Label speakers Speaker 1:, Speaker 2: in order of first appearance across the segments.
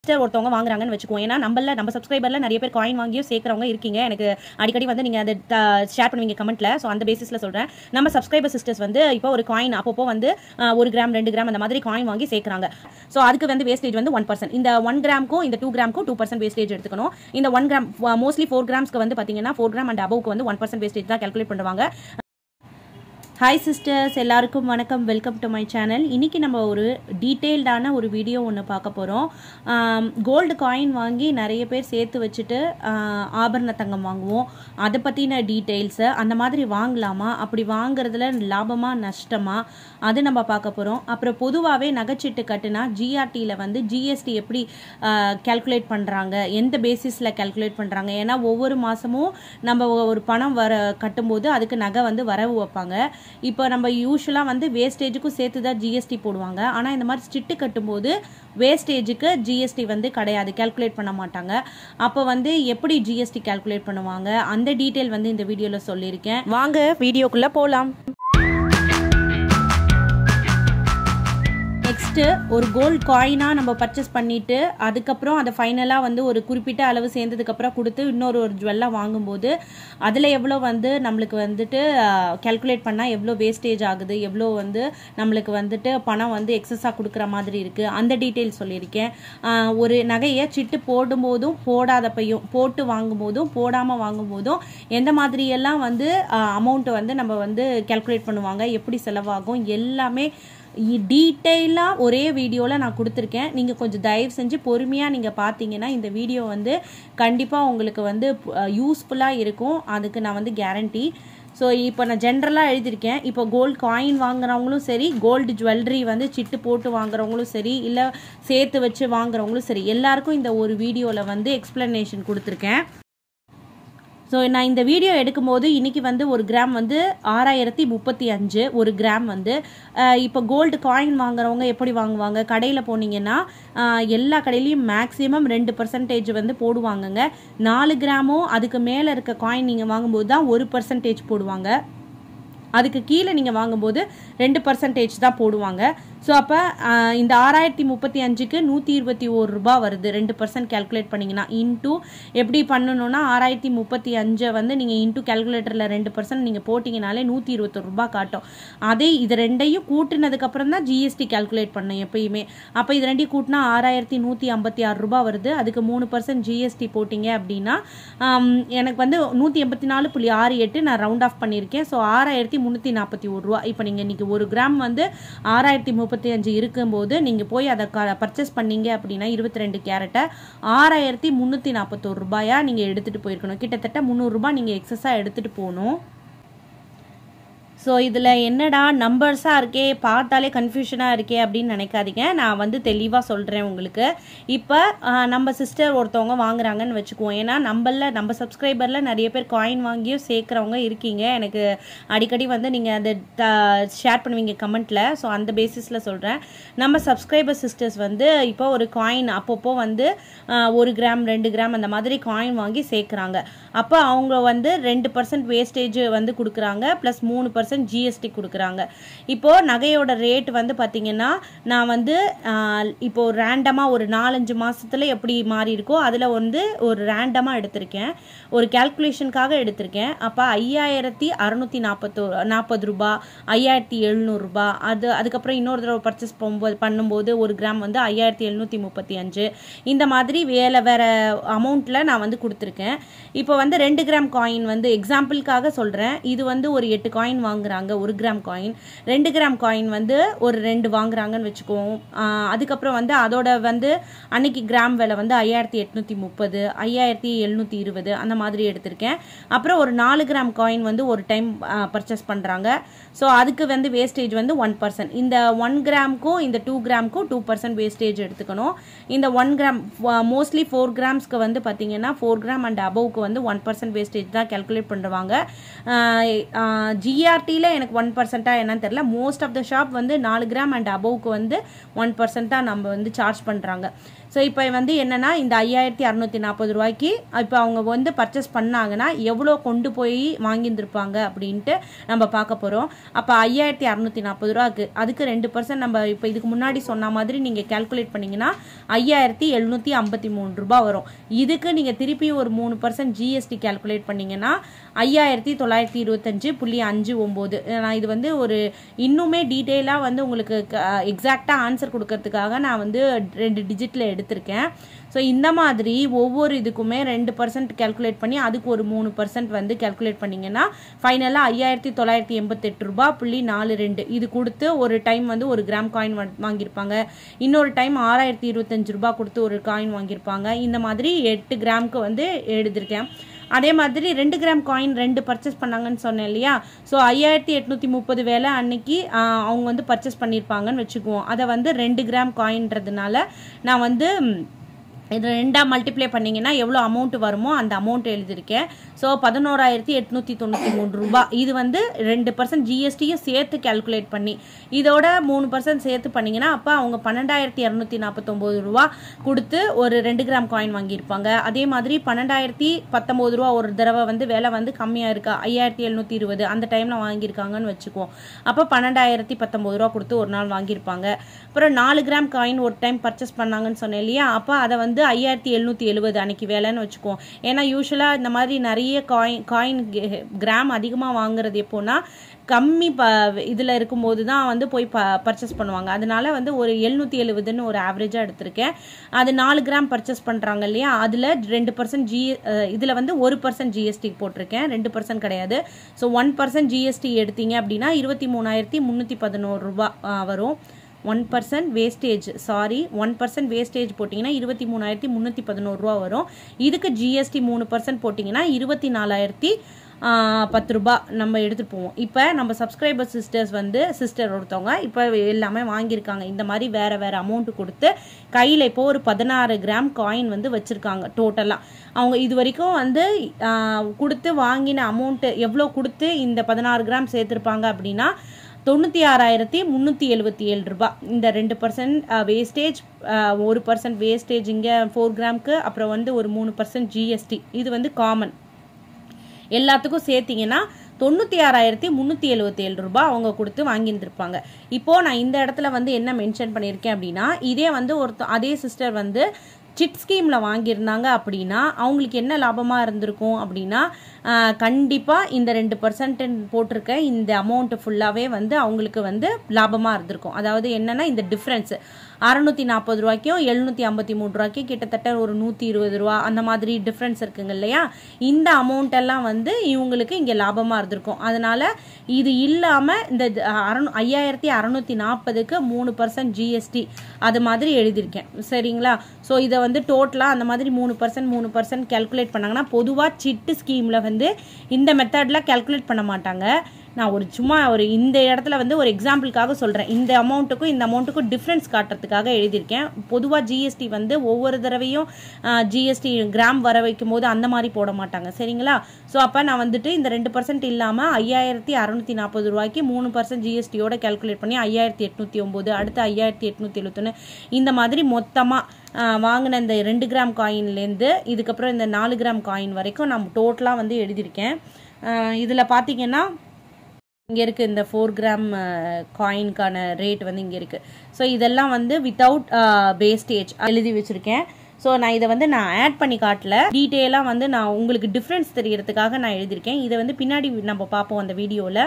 Speaker 1: sister ஒருத்தவங்க வாங்குறாங்கன்னு வச்சுக்குவோம் ஏன்னா நம்மள நம்ம சப்ஸ்கிரைபரில் நிறைய பேர் காயின் வாங்கியும் சேர்க்குறவங்க இருக்கீங்க எனக்கு அடிக்கடி வந்து நீங்கள் அதை ஷேர் பண்ணுவீங்க கமெண்ட்டில் ஸோ அந்த பேசிஸில் சொல்கிறேன் நம்ம சப்ஸ்கிரைபர் சிஸ்டர்ஸ் வந்து இப்போ ஒரு காயின் அப்பப்போ வந்து ஆஹ், ஒரு கிராம் ரெண்டு கிராம் அந்த மாதிரி காயின் வாங்கி சேர்க்குறாங்க ஸோ அதுக்கு வந்து வேஸ்டேஜ் வந்து ஒன் பர்சன்ட் இந்த ஒன் கிராமுக்கும் இந்த டூ கிராமுக்கும் டூ பர்சன்ட் வேஸ்டேஜ் எடுத்துக்கணும் இந்த ஒன் கிராம் மோஸ்ட்லி ஃபோர் கிராம்ஸ்க்கு வந்து பார்த்தீங்கன்னா ஃபோர் கிராம் அண்ட் அபவுக்கு வந்து ஒன் பர்சன்ட் வேஸ்டேஜ் தான் calculate பண்ணுவாங்க ஹாய் சிஸ்டர்ஸ் எல்லாருக்கும் வணக்கம் வெல்கம் டு மை சேனல் இன்றைக்கி நம்ம ஒரு டீட்டெயில்டான ஒரு வீடியோ ஒன்று பார்க்க போகிறோம் கோல்டு காயின் வாங்கி நிறைய பேர் சேர்த்து வச்சுட்டு ஆஹ், ஆபரண தங்கம் வாங்குவோம் அதை பற்றின டீட்டெயில்ஸு அந்த மாதிரி வாங்கலாமா அப்படி வாங்குறதுல லாபமா நஷ்டமா அது நம்ம பார்க்க போகிறோம் அப்புறம் பொதுவாகவே நகைச்சீட்டு கட்டுனா ஜிஆர்டியில் வந்து ஜிஎஸ்டி எப்படி கேல்குலேட் பண்ணுறாங்க எந்த பேசிஸில் கேல்குலேட் பண்ணுறாங்க ஏன்னா ஒவ்வொரு மாதமும் நம்ம ஒரு பணம் வர கட்டும்போது அதுக்கு நகை வந்து வரவு வைப்பாங்க இப்போ நம்ம யூஸ்வலாக வந்து வேஸ்டேஜுக்கும் சேர்த்து தான் ஜிஎஸ்டி போடுவாங்க ஆனால் இந்த மாதிரி ஸ்டிட்டு கட்டும்போது வேஸ்டேஜுக்கு ஜிஎஸ்டி வந்து கிடையாது கேல்குலேட் பண்ண மாட்டாங்க அப்போ வந்து எப்படி ஜிஎஸ்டி கேல்குலேட் பண்ணுவாங்க அந்த டீட்டெயில் வந்து இந்த வீடியோவில் சொல்லியிருக்கேன் வாங்க வீடியோக்குள்ளே போகலாம் நெக்ஸ்ட்டு ஒரு கோல்ட் காயினாக நம்ம பர்ச்சேஸ் பண்ணிவிட்டு அதுக்கப்புறம் அதை ஃபைனலாக வந்து ஒரு குறிப்பிட்ட அளவு சேர்ந்ததுக்கப்புறம் கொடுத்து இன்னொரு ஒரு ஜுவல்லாக வாங்கும்போது அதில் எவ்வளோ வந்து நம்மளுக்கு வந்துட்டு கேல்குலேட் பண்ணால் எவ்வளோ வேஸ்டேஜ் ஆகுது எவ்வளோ வந்து நம்மளுக்கு வந்துட்டு பணம் வந்து எக்ஸஸாக கொடுக்குற மாதிரி இருக்குது அந்த டீட்டெயில் சொல்லியிருக்கேன் ஆஹ் ஒரு நகையை சிட்டு போடும்போதும் போடாதப்பையும் போட்டு வாங்கும்போதும் போடாமல் வாங்கும்போதும் எந்த மாதிரியெல்லாம் வந்து அமௌண்ட்டை வந்து நம்ம வந்து கேல்குலேட் பண்ணுவாங்க எப்படி செலவாகும் எல்லாமே டீட்டெயிலாக ஒரே வீடியோவில் நான் கொடுத்துருக்கேன் நீங்கள் கொஞ்சம் தயவு செஞ்சு பொறுமையாக நீங்கள் பார்த்தீங்கன்னா இந்த வீடியோ வந்து கண்டிப்பாக உங்களுக்கு வந்து யூஸ்ஃபுல்லாக இருக்கும் அதுக்கு நான் வந்து கேரண்டி ஸோ இப்போ நான் ஜென்ரலாக எழுதியிருக்கேன் இப்போ கோல்டு காயின் வாங்குறவங்களும் சரி கோல்டு ஜுவல்லரி வந்து சிட்டு போட்டு வாங்குறவங்களும் சரி இல்லை சேர்த்து வச்சு வாங்குறவங்களும் சரி எல்லாருக்கும் இந்த ஒரு வீடியோவில் வந்து எக்ஸ்ப்ளனேஷன் கொடுத்துருக்கேன் ஸோ நான் இந்த வீடியோ எடுக்கும்போது இன்றைக்கி வந்து ஒரு கிராம் வந்து ஆறாயிரத்தி முப்பத்தி அஞ்சு ஒரு கிராம் வந்து அஹ், இப்போ கோல்டு காயின் வாங்குறவங்க எப்படி வாங்குவாங்க கடையில் போனீங்கன்னா அஹ், எல்லா கடையிலையும் மேக்ஸிமம் ரெண்டு பர்சன்டேஜ் வந்து போடுவாங்கங்க நாலு கிராமும் அதுக்கு மேலே இருக்க காயின் நீங்கள் வாங்கும்போது தான் ஒரு பர்சன்டேஜ் போடுவாங்க அதுக்கு கீழே நீங்கள் வாங்கும்போது ரெண்டு பர்சன்டேஜ் தான் போடுவாங்க ஸோ அப்போ இந்த ஆறாயிரத்தி முப்பத்தி அஞ்சுக்கு நூற்றி இருபத்தி ஒரு ரூபா வருது ரெண்டு பர்சன்ட் கேல்குலேட் பண்ணிங்கன்னா இன்டூ எப்படி பண்ணணும்னா ஆறாயிரத்தி முப்பத்தி அஞ்சை வந்து நீங்கள் இன்டூ கேல்குலேட்டரில் ரெண்டு பர்சன்ட் நீங்கள் போட்டிங்கனாலே நூற்றி இருபத்தொரு ரூபா காட்டும் அதே இது ரெண்டையும் கூட்டினதுக்கப்புறம் தான் ஜிஎஸ்டி கேல்குலேட் பண்ணணும் எப்பயுமே அப்போ இது ரெண்டையும் கூட்டினா ஆறாயிரத்தி நூற்றி ஐம்பத்தி ஆறு ரூபா வருது அதுக்கு மூணு பர்சன்ட் ஜிஎஸ்டி போட்டிங்க அப்படின்னா ஆம், எனக்கு வந்து நூற்றி எண்பத்தி நாலு புள்ளி ஆறு எட்டு நான் ரவுண்ட் ஆஃப் பண்ணியிருக்கேன் ஸோ ஆறாயிரத்தி முந்நூற்றி நாற்பத்தி ஒரு ரூபா இப்போ நீங்கள் இன்றைக்கி ஒரு கிராம் வந்து ஆறாயிரத்தி முப்பத்தி அஞ்சு இருக்கும்போது நீங்கள் போய் அதை க பர்ச்சேஸ் பண்ணீங்க அப்படின்னா இருபத்தி ரெண்டு கேரட்டை ஆறாயிரத்தி முந்நூற்றி நாற்பத்தோரு ரூபாயா நீங்கள் எடுத்துகிட்டு போயிருக்கணும் கிட்டத்தட்ட முந்நூறுரூபா நீங்கள் எக்ஸஸாக எடுத்துகிட்டு போகணும் ஸோ இதில் என்னடா நம்பர்ஸாக இருக்கே பார்த்தாலே கன்ஃபியூஷனாக இருக்கே அப்படின்னு நினைக்காதீங்க நான் வந்து தெளிவாக சொல்கிறேன் உங்களுக்கு இப்போ ஆஹ், நம்ம சிஸ்டர் ஒருத்தவங்க வாங்குறாங்கன்னு வச்சுக்குவோம் ஏன்னா நம்மள நம்ம சப்ஸ்கிரைபரில் நிறைய பேர் காயின் வாங்கியும் சேர்க்குறவங்க இருக்கீங்க எனக்கு அடிக்கடி வந்து நீங்கள் அதை ஷேர் பண்ணுவீங்க கமெண்ட்டில் ஸோ அந்த பேசிஸில் சொல்கிறேன் நம்ம சப்ஸ்கிரைபர் சிஸ்டர்ஸ் வந்து இப்போ ஒரு காயின் அப்பப்போ வந்து ஆஹ், ஒரு கிராம் ரெண்டு கிராம் அந்த மாதிரி காயின் வாங்கி சேர்க்குறாங்க அப்போ அவங்க வந்து ரெண்டு பர்சன்ட் வேஸ்டேஜ் வந்து கொடுக்குறாங்க ப்ளஸ் மூணு பர்சன்ட் ஜிஎஸ்டி கொடுக்குறாங்க இப்போது நகையோட ரேட் வந்து பார்த்திங்கன்னா நான் வந்து ஆஹ், இப்போ ரேண்டமாக ஒரு நாலஞ்சு மாதத்தில் எப்படி மாறி இருக்கோ அதில் வந்து ஒரு ரேண்டமாக எடுத்திருக்கேன் ஒரு கேல்குலேஷனுக்காக எடுத்திருக்கேன் அப்போ ஐயாயிரத்தி அறநூற்றி நாற்பத்தோ நாற்பது ரூபா ஐயாயிரத்தி எழுநூறுபா அது அதுக்கப்புறம் இன்னொரு தடவை பர்ச்சேஸ் போகும்போது பண்ணும்போது ஒரு கிராம் வந்து ஐயாயிரத்தி எழுநூற்றி முப்பத்தி அஞ்சு இந்த மாதிரி வேலை வேறு அமௌண்ட்டில் நான் வந்து கொடுத்துருக்கேன் இப்போ வந்து ரெண்டு கிராம் காயின் வந்து எக்ஸாம்பிளுக்காக சொல்கிறேன் இது வந்து ஒரு எட்டு காயின் வாங்குறாங்க ஒரு கிராம் காயின் ரெண்டு கிராம் காயின் வந்து ஒரு ரெண்டு வாங்குறாங்கன்னு வச்சுக்குவோம் ஆஹ் அதுக்கப்புறம் வந்து அதோட வந்து அன்னைக்கு கிராம் விலை வந்து ஐயாயிரத்தி எட்நூற்றி முப்பது ஐயாயிரத்தி எழுநூற்றி இருபது அந்த மாதிரி எடுத்திருக்கேன் அப்புறம் ஒரு நாலு கிராம் காயின் வந்து ஒரு டைம் பர்ச்சேஸ் பண்ணுறாங்க ஸோ அதுக்கு வந்து வேஸ்டேஜ் வந்து ஒன் பர்சன்ட் இந்த ஒன் கிராமுக்கும் இந்த டூ கிராமுக்கும் டூ பர்சன்ட் வேஸ்டேஜ் எடுத்துக்கணும் இந்த ஒன் கிராம் மோஸ்ட்லி ஃபோர் கிராம்ஸ்க்கு வந்து பார்த்தீங்கன்னா ஃபோர் கிராம் அண்ட் அபவுக்கு வந்து ஒன் பர்சன்ட் வேஸ்டேஜ் தான் கேல்குலேட் பண்ணுவாங்க ஜிஆர்டியில் எனக்கு ஒன் பர்சன்ட்டாக என்னன்னு தெரில மோஸ்ட் ஆஃப் த ஷாப் வந்து நாலு கிராம் அண்ட் அபவுக்கு வந்து ஒன் பர்சன்ட்டாக நம்ம வந்து சார்ஜ் பண்ணுறாங்க ஸோ இப்போ வந்து என்னென்னா இந்த ஐயாயிரத்தி அறநூற்றி நாற்பது ரூபாய்க்கு இப்போ அவங்க வந்து பர்ச்சேஸ் பண்ணாங்கன்னா எவ்வளோ கொண்டு போய் வாங்கியிருந்திருப்பாங்க அப்படின்ட்டு நம்ம பார்க்க போகிறோம் அப்போ ஐயாயிரத்தி அறநூற்றி நாற்பது ரூபாக்கு அதுக்கு ரெண்டு பர்சன்ட் நம்ம இப்போ இதுக்கு முன்னாடி சொன்ன மாதிரி நீங்கள் கேல்குலேட் பண்ணிங்கன்னா ஐயாயிரத்தி எழுநூற்றி ஐம்பத்தி மூணு ரூபாய் வரும் இதுக்கு நீங்கள் திருப்பி ஒரு மூணு பர்சன்ட் ஜிஎஸ்டி கேல்குலேட் பண்ணிங்கன்னா ஐயாயிரத்தி தொள்ளாயிரத்தி இருபத்தஞ்சு புள்ளி அஞ்சு ஒம்பது நான் இது வந்து ஒரு இன்னுமே டீட்டெயிலாக வந்து உங்களுக்கு எக்ஸாக்டாக ஆன்சர் கொடுக்கறதுக்காக நான் வந்து ரெண்டு டிஜிட்டில் எடுத்திருக்கேன் ஸோ இந்த மாதிரி ஒவ்வொரு இதுக்குமே ரெண்டு பர்சன்ட் கேல்குலேட் பண்ணி அதுக்கு ஒரு மூணு பர்சன்ட் வந்து கேல்குலேட் பண்ணிங்கன்னா ஃபைனலாக ஐயாயிரத்தி தொள்ளாயிரத்தி எண்பத்தெட்டு ரூபா புள்ளி நாலு ரெண்டு இது கொடுத்து ஒரு டைம் வந்து ஒரு கிராம் காயின் வாங்கியிருப்பாங்க இன்னொரு டைம் ஆறாயிரத்தி இருபத்தஞ்சு ரூபா கொடுத்து ஒரு காயின் வாங்கியிருப்பாங்க இந்த மாதிரி எட்டு கிராமுக்கு வந்து எழுதியிருக்கேன் அதே மாதிரி ரெண்டு கிராம் காயின் ரெண்டு பர்ச்சேஸ் பண்ணாங்கன்னு சொன்னேன் இல்லையா ஸோ ஐயாயிரத்தி எட்நூற்றி முப்பது வேலை அன்னைக்கு ஆஹ், அவங்க வந்து பர்ச்சேஸ் பண்ணியிருப்பாங்கன்னு வச்சுக்குவோம் அதை வந்து ரெண்டு கிராம் காயின்றதுனால நான் வந்து ம், இது ரெண்டாக மல்டிப்ளை பண்ணிங்கன்னா எவ்வளோ அமௌண்ட் வருமோ அந்த அமௌண்ட் எழுதியிருக்கேன் ஸோ பதினோராயிரத்தி எட்நூற்றி தொண்ணூற்றி மூணு ரூபா இது வந்து ரெண்டு பர்சன்ட் ஜிஎஸ்டியும் சேர்த்து கால்குலேட் பண்ணி இதோட மூணு பர்சன்ட் சேர்த்து பண்ணிங்கன்னா அப்போ அவங்க பன்னெண்டாயிரத்தி இரநூத்தி நாற்பத்தொம்போது ரூபா கொடுத்து ஒரு ரெண்டு கிராம் காயின் வாங்கியிருப்பாங்க அதே மாதிரி பன்னெண்டாயிரத்தி பத்தொம்போது ரூபா ஒரு தடவை வந்து விலை வந்து கம்மியாக இருக்கா ஐயாயிரத்தி எழுநூற்றி இருபது அந்த டைமில் வாங்கியிருக்காங்கன்னு வச்சுக்குவோம் அப்போ பன்னெண்டாயிரத்தி பத்தொம்போது ரூபா கொடுத்து ஒரு நாள் வாங்கியிருப்பாங்க அப்புறம் நாலு கிராம் காயின் ஒரு டைம் பர்ச்சேஸ் பண்ணாங்கன்னு சொன்னேன் இல்லையா அப்போ அதை வந்து ஐயாயிரத்தி எழுநூற்றி எழுபது அன்னைக்கு வேலைன்னு வச்சுக்குவோம் ஏன்னா யூஸ்வலாக இந்த மாதிரி நிறைய காயின் காயின் கிராம் அதிகமாக வாங்குறது எப்போன்னா கம்மி ப இதில் இருக்கும்போது தான் வந்து போய் ப பர்ச்சேஸ் பண்ணுவாங்க அதனால வந்து ஒரு எழுநூற்றி எழுபதுன்னு ஒரு ஆவரேஜாக எடுத்திருக்கேன் அது நாலு கிராம் பர்ச்சேஸ் பண்ணுறாங்க இல்லையா அதில் ரெண்டு பர்சன்ட் ஜி இதில் வந்து ஒரு பர்சன்ட் ஜிஎஸ்டி போட்டிருக்கேன் ரெண்டு பர்சன்ட் கிடையாது ஸோ ஒன் பர்சன்ட் ஜிஎஸ்டி எடுத்தீங்க அப்படின்னா இருபத்தி மூணாயிரத்தி முந்நூற்றி பதினோரு ரூபா ஆ, வரும் one percent wastage sorry one percent wastage போட்டிங்கன்னா இருபத்தி மூணாயிரத்தி முந்நூற்றி பதினோரு ரூபா வரும் இதுக்கு ஜிஎஸ்டி மூணு பர்சன்ட் போட்டிங்கன்னா இருபத்தி நாலாயிரத்தி பத்து ரூபா நம்ம எடுத்துகிட்டு போவோம் இப்போ நம்ம சப்ஸ்கிரைபர் சிஸ்டர்ஸ் வந்து சிஸ்டர் ஒருத்தவங்க இப்போ எல்லாமே வாங்கியிருக்காங்க இந்த மாதிரி வேறு வேறு அமௌண்ட்டு கொடுத்து கையில் இப்போ ஒரு பதினாறு கிராம் காயின் வந்து வச்சுருக்காங்க டோட்டலாக அவங்க இது வரைக்கும் வந்து ஆ, கொடுத்து வாங்கின அமௌண்ட்டு எவ்வளோ கொடுத்து இந்த பதினாறு கிராம் சேர்த்துருப்பாங்க அப்படின்னா தொண்ணூற்றி ஆறாயிரத்தி முந்நூற்றி எழுபத்தி ஏழு ரூபாய் இந்த ரெண்டு பர்சன்ட் வேஸ்டேஜ் ஒரு பர்சன்ட் வேஸ்டேஜ் இங்கே ஃபோர் கிராம்க்கு அப்புறம் வந்து ஒரு மூணு பர்சன்ட் ஜிஎஸ்டி இது வந்து காமன் எல்லாத்துக்கும் சேர்த்திங்கன்னா தொண்ணூற்றி ஆறாயிரத்தி முந்நூற்றி எழுபத்தி ஏழு ரூபாய் அவங்க கொடுத்து வாங்கியிருந்திருப்பாங்க இப்போது நான் இந்த இடத்துல வந்து என்ன மென்ஷன் பண்ணியிருக்கேன் அப்படின்னா இதே வந்து ஒருத்த அதே சிஸ்டர் வந்து சிட் ஸ்கீமில் வாங்கியிருந்தாங்க அப்படின்னா அவங்களுக்கு என்ன லாபமாக இருந்திருக்கும் அப்படின்னா கண்டிப்பாக இந்த ரெண்டு பர்சன்ட் போட்டிருக்க இந்த அமௌண்ட்டு ஃபுல்லாகவே வந்து அவங்களுக்கு வந்து லாபமாக இருந்திருக்கும் அதாவது என்னென்னா இந்த டிஃப்ரென்ஸு அறநூற்றி நாற்பது ரூபாய்க்கும் எழுநூற்றி ஐம்பத்தி மூணு ரூபாய்க்கும் கிட்டத்தட்ட ஒரு நூற்றி இருபது ரூபா அந்த மாதிரி டிஃப்ரென்ஸ் இருக்குங்க இல்லையா இந்த அமௌண்ட் எல்லாம் வந்து இவங்களுக்கு இங்கே லாபமாக இருந்திருக்கும் அதனால் இது இல்லாமல் இந்த அறநூ ஐயாயிரத்தி அறநூற்றி நாற்பதுக்கு மூணு பர்சன்ட் ஜிஎஸ்டி அது மாதிரி எழுதியிருக்கேன் சரிங்களா ஸோ இதை வந்து டோட்டலாக அந்த மாதிரி மூணு பர்சன்ட் மூணு பர்சன்ட் கேல்குலேட் பண்ணாங்கன்னா பொதுவாக சிட்டு ஸ்கீமில் வந்து இந்த மெத்தடில் கேல்குலேட் பண்ண மாட்டாங்க நான் ஒரு சும்மா ஒரு இந்த இடத்துல வந்து ஒரு எக்ஸாம்பிளுக்காக சொல்கிறேன் இந்த அமௌண்ட்டுக்கும் இந்த அமௌண்ட்டுக்கும் டிஃப்ரென்ஸ் காட்டுறதுக்காக எழுதியிருக்கேன் பொதுவாக ஜிஎஸ்டி வந்து ஒவ்வொரு தடவையும் ஜிஎஸ்டி கிராம் வர வைக்கும் போது அந்த மாதிரி போட மாட்டாங்க சரிங்களா ஸோ அப்போ நான் வந்துட்டு இந்த ரெண்டு பர்சன்ட் இல்லாமல் ஐயாயிரத்தி அறநூற்றி நாற்பது ரூபாய்க்கு மூணு பர்சன்ட் ஜிஎஸ்டியோட கேல்குலேட் பண்ணி ஐயாயிரத்தி எட்நூற்றி ஒம்பது அடுத்து ஐயாயிரத்தி எட்நூற்றி எழுபத்தொன்று இந்த மாதிரி மொத்தமாக வாங்கின இந்த ரெண்டு கிராம் காயின்லேருந்து இதுக்கப்புறம் இந்த நாலு கிராம் காயின் வரைக்கும் நான் டோட்டலாக வந்து எழுதியிருக்கேன் இதில் பார்த்தீங்கன்னா இங்கே இருக்குது இந்த ஃபோர் கிராம் காயின்கான ரேட் வந்து இங்கே இருக்குது ஸோ இதெல்லாம் வந்து வித்தவுட் வேஸ்டேஜ் எழுதி வச்சுருக்கேன் ஸோ நான் இதை வந்து நான் ஆட் பண்ணி காட்டல டீட்டெயிலாக வந்து நான் உங்களுக்கு டிஃப்ரென்ஸ் தெரியறதுக்காக நான் எழுதியிருக்கேன் இதை வந்து பின்னாடி நம்ம பார்ப்போம் அந்த வீடியோவில்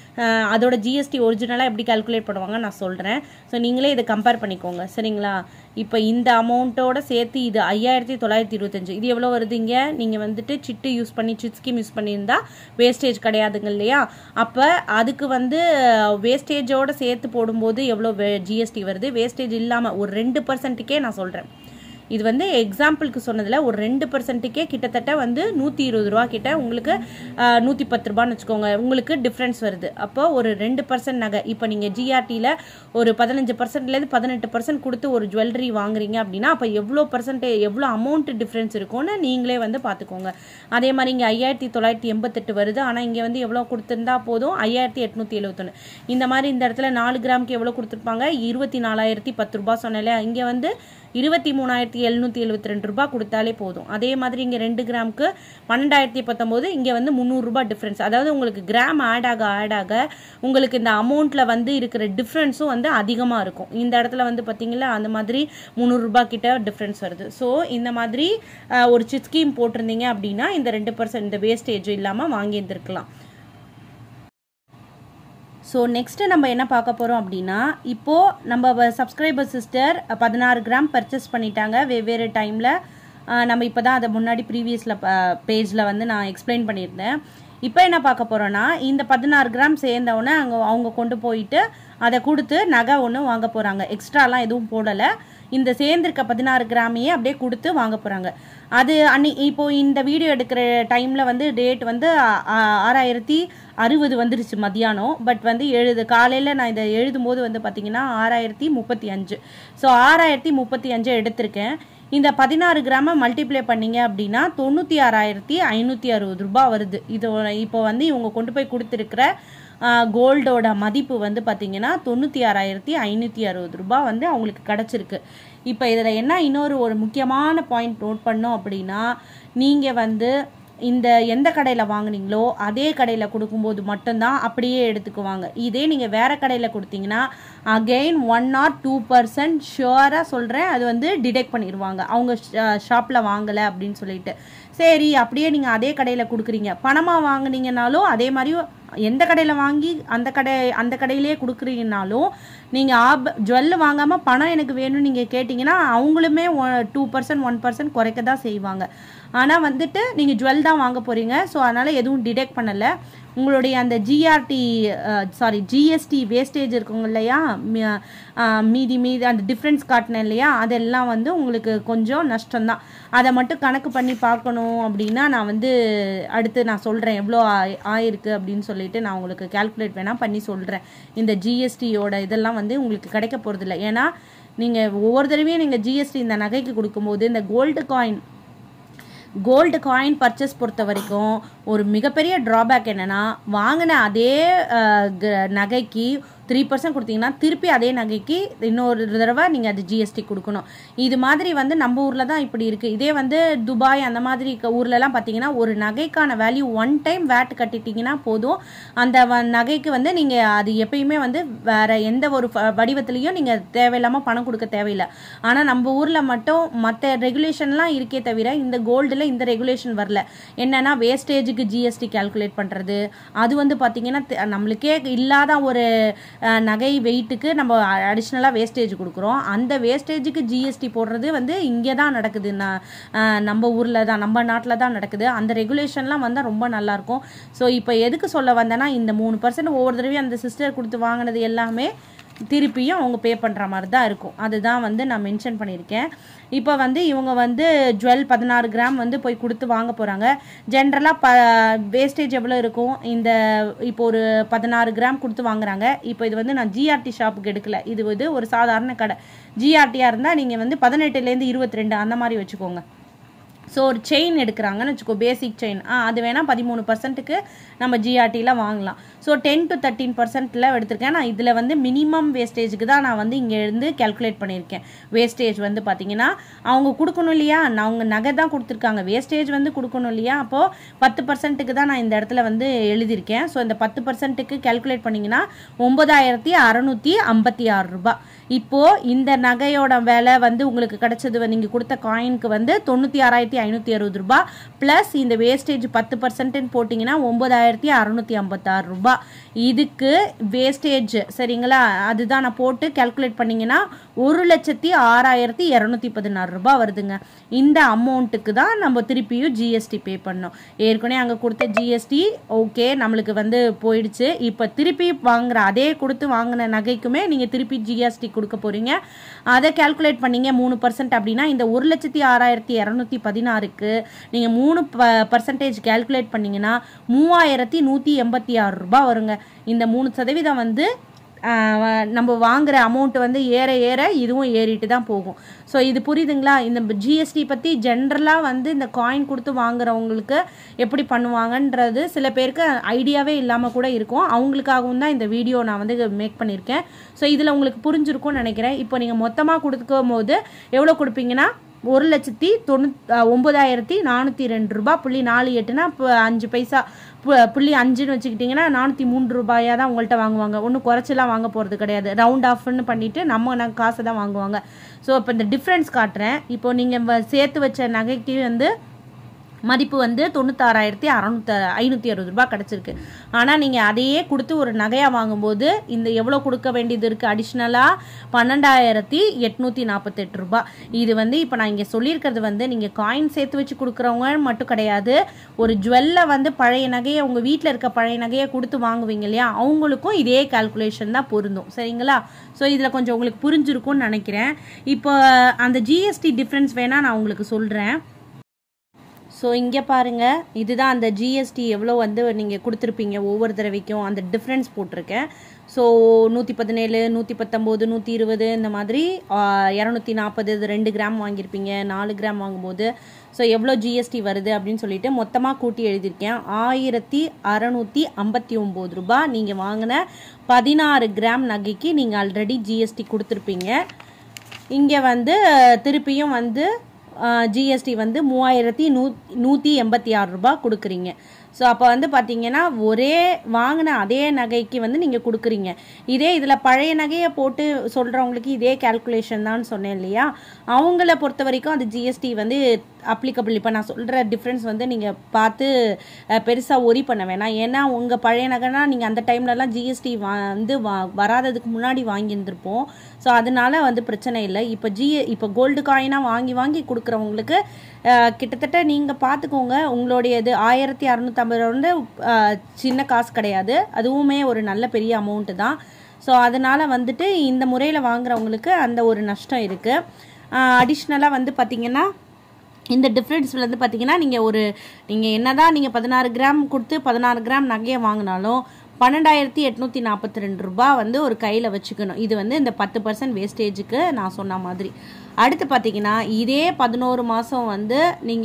Speaker 1: அதோட ஜிஎஸ்டி ஒரிஜினலாக எப்படி கால்குலேட் பண்ணுவாங்க நான் சொல்கிறேன் ஸோ நீங்களே இதை கம்பேர் பண்ணிக்கோங்க சரிங்களா இப்போ இந்த அமௌண்ட்டோட சேர்த்து இது ஐயாயிரத்தி தொள்ளாயிரத்தி இருபத்தஞ்சு இது எவ்வளோ வருதுங்க நீங்கள் வந்துட்டு சிட்டு யூஸ் பண்ணி சிட் ஸ்கீம் யூஸ் பண்ணியிருந்தா வேஸ்டேஜ் கிடையாதுங்க இல்லையா அப்போ அதுக்கு வந்து வேஸ்டேஜோட சேர்த்து போடும்போது எவ்வளோ ஜிஎஸ்டி வருது வேஸ்டேஜ் இல்லாமல் ஒரு ரெண்டு பர்சன்ட்டுக்கே நான் சொல்கிறேன் இது வந்து எக்ஸாம்பிளுக்கு சொன்னதில் ஒரு ரெண்டு பர்சன்ட்டுக்கே கிட்டத்தட்ட வந்து நூற்றி இருபது ரூபா கிட்ட உங்களுக்கு நூற்றி பத்து ரூபான்னு வச்சுக்கோங்க உங்களுக்கு டிஃப்ரென்ஸ் வருது அப்போ ஒரு ரெண்டு பர்சன்ட் நகை இப்போ நீங்கள் ஜிஆர்டியில் ஒரு பதினஞ்சு பர்சன்ட்லேருந்து பதினெட்டு பர்சன்ட் கொடுத்து ஒரு ஜுவல்லரி வாங்குறீங்க அப்படின்னா அப்போ எவ்வளோ பர்சன்ட் எவ்வளோ அமௌண்ட் டிஃப்ரென்ஸ் இருக்கும்னு நீங்களே வந்து பார்த்துக்கோங்க அதே மாதிரி இங்கே ஐயாயிரத்தி தொள்ளாயிரத்தி எண்பத்தெட்டு வருது ஆனால் இங்கே வந்து எவ்வளோ கொடுத்துருந்தா போதும் ஐயாயிரத்தி எட்நூற்றி எழுபத்தொன்று இந்த மாதிரி இந்த இடத்துல நாலு கிராமுக்கு எவ்வளோ கொடுத்துருப்பாங்க இருபத்தி நாலாயிரத்தி பத்து ரூபா சொன்னேன் இங்கே வந்து இருபத்தி மூணாயிரத்தி எழுநூற்றி எழுபத்தி ரெண்டு ரூபாய் கொடுத்தாலே போதும் அதே மாதிரி இங்கே ரெண்டு கிராமுக்கு பன்னெண்டாயிரத்தி பத்தொம்போது இங்கே வந்து முந்நூறுரூபா டிஃப்ரென்ஸ் அதாவது உங்களுக்கு கிராம் ஆட் ஆக ஆட் ஆக உங்களுக்கு இந்த அமௌண்ட்டில் வந்து இருக்கிற டிஃப்ரென்ஸும் வந்து அதிகமாக இருக்கும் இந்த இடத்துல வந்து பார்த்தீங்களா அந்த மாதிரி முந்நூறுரூபா கிட்ட டிஃப்ரென்ஸ் வருது ஸோ இந்த மாதிரி அஹ், ஒரு சிட் ஸ்கீம் போட்டிருந்தீங்க அப்படின்னா இந்த ரெண்டு பர்சன்ட் இந்த வேஸ்டேஜ் இல்லாமல் வாங்கியிருந்துருக்கலாம் ஸோ நெக்ஸ்ட்டு நம்ம என்ன பார்க்க போகிறோம் அப்படின்னா இப்போது நம்ம சப்ஸ்கிரைபர் சிஸ்டர் பதினாறு கிராம் பர்ச்சேஸ் பண்ணிட்டாங்க வெவ்வேறு டைமில் நம்ம இப்போ தான் அதை முன்னாடி ப்ரீவியஸில் பேஜில் வந்து நான் எக்ஸ்பிளைன் பண்ணியிருந்தேன் இப்போ என்ன பார்க்க போகிறோன்னா இந்த பதினாறு கிராம் சேர்ந்தவுடனே அங்கே அவங்க கொண்டு போயிட்டு அதை கொடுத்து நகை ஒன்று வாங்க போகிறாங்க எக்ஸ்ட்ராலாம் எதுவும் போடலை இந்த சேர்ந்திருக்க பதினாறு கிராமையே அப்படியே கொடுத்து வாங்க போகிறாங்க அது அன்னி இப்போ இந்த வீடியோ எடுக்கிற டைமில் வந்து டேட் வந்து ஆ- ஆ- ஆறாயிரத்தி அறுபது வந்துருச்சு மத்தியானம் பட் வந்து எழுது காலையில் நான் இதை எழுதும்போது வந்து பார்த்தீங்கன்னா ஆறாயிரத்தி முப்பத்தி அஞ்சு ஸோ ஆறாயிரத்தி முப்பத்தி அஞ்சு எடுத்திருக்கேன் இந்த பதினாறு கிராமை மல்டிப்ளை பண்ணீங்க அப்படின்னா தொண்ணூற்றி ஆறாயிரத்தி ஐநூற்றி அறுபது ரூபாய் வருது இது இப்போ வந்து இவங்க கொண்டு போய் கொடுத்துருக்கிற கோல்டோட மதிப்பு வந்து பார்த்தீங்கன்னா தொண்ணூற்றி ஆறாயிரத்தி ஐநூற்றி அறுபது ரூபாய் வந்து அவங்களுக்கு கிடச்சிருக்கு இப்போ இதில் என்ன இன்னொரு ஒரு முக்கியமான பாயிண்ட் நோட் பண்ணோம் அப்படின்னா நீங்கள் வந்து இந்த எந்த கடையில் வாங்குனீங்களோ அதே கடையில் கொடுக்கும்போது மட்டும்தான் அப்படியே எடுத்துக்குவாங்க இதே நீங்கள் வேறு கடையில் கொடுத்தீங்கன்னா again one or two percent ஷுவராக சொல்கிறேன் அது வந்து டிடெக்ட் பண்ணிடுவாங்க அவங்க ஷாப்பில் வாங்கலை அப்படின்னு சொல்லிட்டு சரி அப்படியே நீங்கள் அதே கடையில் கொடுக்குறீங்க பணமாக வாங்குனீங்கனாலும் அதே மாதிரி எந்த கடையில் வாங்கி அந்த கடை அந்த கடையிலேயே கொடுக்குறீங்கனாலும் நீங்கள் ஆப் ஜுவல் வாங்காமல் பணம் எனக்கு வேணும்னு நீங்கள் கேட்டிங்கன்னா அவங்களுமே டூ பர்சன்ட் ஒன் பர்சன்ட் குறைக்க தான் செய்வாங்க ஆனால் வந்துட்டு நீங்கள் ஜுவல் தான் வாங்க போகிறீங்க ஸோ அதனால் எதுவும் டிடெக்ட் பண்ணலை உங்களுடைய அந்த ஜிஆர்டி சாரி ஜிஎஸ்டி வேஸ்டேஜ் இருக்குங்க இல்லையா மி- அஹ், மீதி மீதி அந்த டிஃப்ரென்ஸ் காட்டினேன் இல்லையா அதெல்லாம் வந்து உங்களுக்கு கொஞ்சம் நஷ்டம்தான் அதை மட்டும் கணக்கு பண்ணி பார்க்கணும் அப்படின்னா நான் வந்து அடுத்து நான் சொல்கிறேன் எவ்வளோ ஆய் ஆயிருக்கு அப்படின்னு சொல்லிட்டு நான் உங்களுக்கு கால்குலேட் வேணால் பண்ணி சொல்கிறேன் இந்த ஜிஎஸ்டியோட இதெல்லாம் வந்து உங்களுக்கு கிடைக்க போகிறதில்ல ஏன்னா நீங்கள் ஒவ்வொரு தடவையும் நீங்கள் ஜிஎஸ்டி இந்த நகைக்கு கொடுக்கும்போது இந்த gold coin gold coin purchase பொறுத்த வரைக்கும் ஒரு மிகப்பெரிய ட்ராபேக் என்னென்னா வாங்கின அதே அஹ், க- நகைக்கு த்ரீ பர்சன்ட் கொடுத்தீங்கன்னா திருப்பி அதே நகைக்கு இன்னொரு தடவை நீங்கள் அது ஜிஎஸ்டி கொடுக்கணும் இது மாதிரி வந்து நம்ம ஊரில் தான் இப்படி இருக்குது இதே வந்து துபாய் அந்த மாதிரி இருக்க ஊர்லலாம் பார்த்தீங்கன்னா ஒரு நகைக்கான வேல்யூ ஒன் டைம் வேட் கட்டிட்டீங்கன்னா போதும் அந்த வ- நகைக்கு வந்து நீங்கள் அது எப்பயுமே வந்து வேற எந்த ஒரு ஃப- வடிவத்துலேயும் நீங்கள் தேவையில்லாமல் பணம் கொடுக்க தேவையில்லை ஆனால் நம்ம ஊரில் மட்டும் மற்ற ரெகுலேஷன்லாம் இருக்கே தவிர இந்த கோல்டில் இந்த ரெகுலேஷன் வரல என்னன்னா வேஸ்டேஜுக்கு ஜிஎஸ்டி கால்குலேட் பண்ணுறது அது வந்து பார்த்தீங்கன்னா தெ- நம்மளுக்கே இல்லாத ஒரு அஹ், நகை வெயிட்டுக்கு நம்ம அடிஷ்னலாக வேஸ்டேஜ் கொடுக்குறோம் அந்த வேஸ்டேஜுக்கு ஜிஎஸ்டி போடுறது வந்து இங்கே தான் நடக்குது நான் அஹ், நம்ம ஊரில் தான் நம்ம நாட்டில் தான் நடக்குது அந்த ரெகுலேஷன்லாம் வந்தால் ரொம்ப நல்லாயிருக்கும் ஸோ இப்போ எதுக்கு சொல்ல வந்தேன்னா இந்த மூணு பர்சன்ட் ஒவ்வொரு தடவையும் அந்த சிஸ்டர் கொடுத்து வாங்கினது எல்லாமே திருப்பியும் அவங்க பே பண்ணுற மாதிரி தான் இருக்கும் அதுதான் வந்து நான் மென்ஷன் பண்ணியிருக்கேன் இப்போ வந்து இவங்க வந்து ஜுவல் பதினாறு கிராம் வந்து போய் கொடுத்து வாங்க போகிறாங்க ஜென்ரலாக ப வேஸ்டேஜ் எவ்வளோ இருக்கும் இந்த இப்போ ஒரு பதினாறு கிராம் கொடுத்து வாங்குறாங்க இப்போ இது வந்து நான் ஜிஆர்டி ஷாப்புக்கு எடுக்கல இது வந்து ஒரு சாதாரண கடை ஜிஆர்டியாக இருந்தால் நீங்கள் வந்து பதினெட்டுலேருந்து இருபத்தி ரெண்டு அந்த மாதிரி வச்சுக்கோங்க ஸோ ஒரு செயின் எடுக்கிறாங்கன்னு வச்சுக்கோ பேசிக் செயின் ஆ அது வேணால் பதிமூணு பர்சன்ட்டுக்கு நம்ம ஜிஆர்டியில் வாங்கலாம் ஸோ டென் டு தேர்ட்டீன் பர்சன்ட்டில் எடுத்திருக்கேன் நான் இதில் வந்து மினிமம் வேஸ்டேஜுக்கு தான் நான் வந்து இங்கே இருந்து கேல்குலேட் பண்ணியிருக்கேன் வேஸ்டேஜ் வந்து பார்த்தீங்கன்னா அவங்க கொடுக்கணும் இல்லையா நான் அவங்க நகை தான் கொடுத்துருக்காங்க வேஸ்டேஜ் வந்து கொடுக்கணும் இல்லையா அப்போது பத்து பர்சன்ட்டுக்கு தான் நான் இந்த இடத்துல வந்து எழுதியிருக்கேன் ஸோ இந்த பத்து பர்சன்ட்டுக்கு கேல்குலேட் பண்ணிங்கன்னா ஒம்பதாயிரத்தி அறநூற்றி ஐம்பத்தி ஆறு ரூபாய் இப்போது இந்த நகையோட விலை வந்து உங்களுக்கு கிடைச்சது நீங்கள் கொடுத்த காயினுக்கு வந்து தொண்ணூற்றி ஆறாயிரத்தி ஐநூற்றி அறுபது ரூபாய் ப்ளஸ் இந்த வேஸ்டேஜ் பத்து பர்சன்ட்னு போட்டிங்கன்னா ஒம்பதாயிரத்தி அறநூற்றி ஐம்பத்தாறு ரூபாய் இதுக்கு வேஸ்டேஜ் சரிங்களா அதுதான் நான் போட்டு கால்குலேட் பண்ணிங்கன்னா ஒரு லட்சத்தி ஆறாயிரத்தி இரநூத்தி பதினாறு ரூபாய் வருதுங்க இந்த அமௌண்ட்டுக்கு தான் நம்ம திருப்பியும் ஜிஎஸ்டி பே பண்ணோம் ஏற்கனவே அங்கே கொடுத்த ஜிஎஸ்டி ஓகே நம்மளுக்கு வந்து போயிடுச்சு இப்போ திருப்பி வாங்குற அதே கொடுத்து வாங்கின நகைக்குமே நீங்கள் திருப்பி ஜிஎஸ்டி கொடுக்க போகிறீங்க அதை கால்குலேட் பண்ணீங்க மூணு பர்சன்ட் அப்படின்னா இந்த ஒரு லட்சத்தி ஆறாயிரத்தி இரநூத்தி பதினாறுக்கு நீங்கள் மூணு ப பர்சன்டேஜ் கால்குலேட் பண்ணீங்கன்னா மூவாயிரத்தி நூற்றி எண்பத்தி ஆறு ரூபாய் வருங்க இந்த மூணு சதவீதம் வந்து ஆஹ் நம்ம வாங்குற அமௌண்ட் வந்து ஏற ஏற இதுவும் ஏறிட்டு தான் போகும் ஸோ இது புரியுதுங்களா இந்த ஜிஎஸ்டி பற்றி ஜென்ரலாக வந்து இந்த காயின் கொடுத்து வாங்குறவங்களுக்கு எப்படி பண்ணுவாங்கன்றது சில பேருக்கு ஐடியாவே இல்லாமல் கூட இருக்கும் அவங்களுக்காகவும் தான் இந்த வீடியோ நான் வந்து மேக் பண்ணியிருக்கேன் ஸோ இதில் உங்களுக்கு புரிஞ்சிருக்கும்னு நினைக்கிறேன் இப்போ நீங்கள் மொத்தமாக கொடுக்கும் போது எவ்வளோ கொடுப்பீங்கன்னா ஒரு லட்சத்தி தொண்ணூ ஒம்பதாயிரத்தி நானூற்றி ரெண்டு ரூபா புள்ளி நாலு எட்டுனா இப்போ அஞ்சு பைசா பு- புள்ளி அஞ்சுன்னு வச்சுக்கிட்டிங்கன்னா நானூற்றி மூன்று ரூபாயாக தான் உங்கள்கிட்ட வாங்குவாங்க ஒன்றும் குறைச்சலாம் வாங்க போகிறது கிடையாது ரவுண்ட் ஆஃப்னு பண்ணிவிட்டு நம்ம ந காசை தான் வாங்குவாங்க ஸோ இப்போ இந்த டிஃப்ரென்ஸ் காட்டுறேன் இப்போ நீங்கள் சேர்த்து வச்ச நகைக்கு வந்து மதிப்பு வந்து தொண்ணூத்தாறாயிரத்தி அறநூத்த ஐநூற்றி அறுபது ரூபாய் கிடச்சிருக்கு ஆனால் நீங்கள் அதையே கொடுத்து ஒரு நகையாக வாங்கும்போது இந்த எவ்வளோ கொடுக்க வேண்டியது இருக்குது அடிஷ்னலாக பன்னெண்டாயிரத்தி எட்நூற்றி நாற்பத்தெட்டு ரூபாய் இது வந்து இப்போ நான் இங்கே சொல்லியிருக்கிறது வந்து நீங்கள் காயின் சேர்த்து வச்சு கொடுக்குறவங்க மட்டும் கிடையாது ஒரு ஜுவல்லை வந்து பழைய நகையை உங்கள் வீட்டில் இருக்க பழைய நகையை கொடுத்து வாங்குவீங்க இல்லையா அவங்களுக்கும் இதே கால்குலேஷன் தான் பொருந்தும் சரிங்களா ஸோ இதில் கொஞ்சம் உங்களுக்கு புரிஞ்சிருக்கும்னு நினைக்கிறேன் இப்போ அந்த ஜிஎஸ்டி டிஃப்ரென்ஸ் வேணால் நான் உங்களுக்கு சொல்கிறேன் ஸோ இங்கே பாருங்கள் இதுதான் அந்த ஜிஎஸ்டி எவ்வளோ வந்து நீங்கள் கொடுத்துருப்பீங்க ஒவ்வொரு தடவைக்கும் அந்த டிஃப்ரென்ஸ் போட்டிருக்கேன் ஸோ நூற்றி பதினேழு நூற்றி பத்தொம்போது நூற்றி இருபது இந்த மாதிரி இரநூத்தி நாற்பது இது ரெண்டு கிராம் வாங்கியிருப்பீங்க நாலு கிராம் வாங்கும்போது ஸோ எவ்வளோ ஜிஎஸ்டி வருது அப்படின்னு சொல்லிட்டு மொத்தமாக கூட்டி எழுதியிருக்கேன் ஆயிரத்தி அறநூற்றி ஐம்பத்தி ஒம்பது ரூபாய் நீங்கள் வாங்கின பதினாறு கிராம் நகைக்கு நீங்கள் ஆல்ரெடி ஜிஎஸ்டி கொடுத்துருப்பீங்க இங்கே வந்து திருப்பியும் வந்து ஜிஎஸ்டி வந்து மூவாயிரத்தி நூ நூற்றி எண்பத்தி ஆறு ரூபாய் கொடுக்குறீங்க ஸோ அப்போ வந்து பார்த்தீங்கன்னா ஒரே வாங்கின அதே நகைக்கு வந்து நீங்கள் கொடுக்குறீங்க இதே இதில் பழைய நகையை போட்டு சொல்கிறவங்களுக்கு இதே கேல்குலேஷன் தான் சொன்னேன் இல்லையா அவங்கள பொறுத்த வரைக்கும் அந்த ஜிஎஸ்டி வந்து அப்ளிகபிள் இப்போ நான் சொல்கிற டிஃப்ரென்ஸ் வந்து நீங்கள் பார்த்து பெருசாக ஒரி பண்ண வேணாம் ஏன்னா உங்கள் பழைய நகைனா நீங்கள் அந்த டைம்லலாம் ஜிஎஸ்டி வந்து வா வராததுக்கு முன்னாடி வாங்கியிருந்திருப்போம் ஸோ அதனால வந்து பிரச்சனை இல்லை இப்போ ஜி இப்போ கோல்டு காயினாக வாங்கி வாங்கி கொடுக்குறவங்களுக்கு அஹ், கிட்டத்தட்ட நீங்கள் பார்த்துக்கோங்க உங்களுடைய இது ஆயிரத்தி அறநூற்றம்பது வந்து அஹ், சின்ன காசு கிடையாது அதுவுமே ஒரு நல்ல பெரிய அமௌண்ட்டு தான் ஸோ அதனால் வந்துட்டு இந்த முறையில் வாங்குறவங்களுக்கு அந்த ஒரு நஷ்டம் இருக்குது அடிஷ்னலாக வந்து பார்த்திங்கன்னா இந்த டிஃப்ரென்ஸில் வந்து பார்த்தீங்கன்னா நீங்கள் ஒரு நீங்கள் என்னதான் நீங்கள் பதினாறு கிராம் கொடுத்து பதினாறு கிராம் நகையை வாங்கினாலும் பன்னெண்டாயிரத்தி எட்நூற்றி நாற்பத்தி ரெண்டு ரூபா வந்து ஒரு கையில் வச்சுக்கணும் இது வந்து இந்த பத்து பர்சன்ட் வேஸ்டேஜுக்கு நான் சொன்ன மாதிரி அடுத்து பார்த்தீங்கன்னா இதே பதினோரு மாதம் வந்து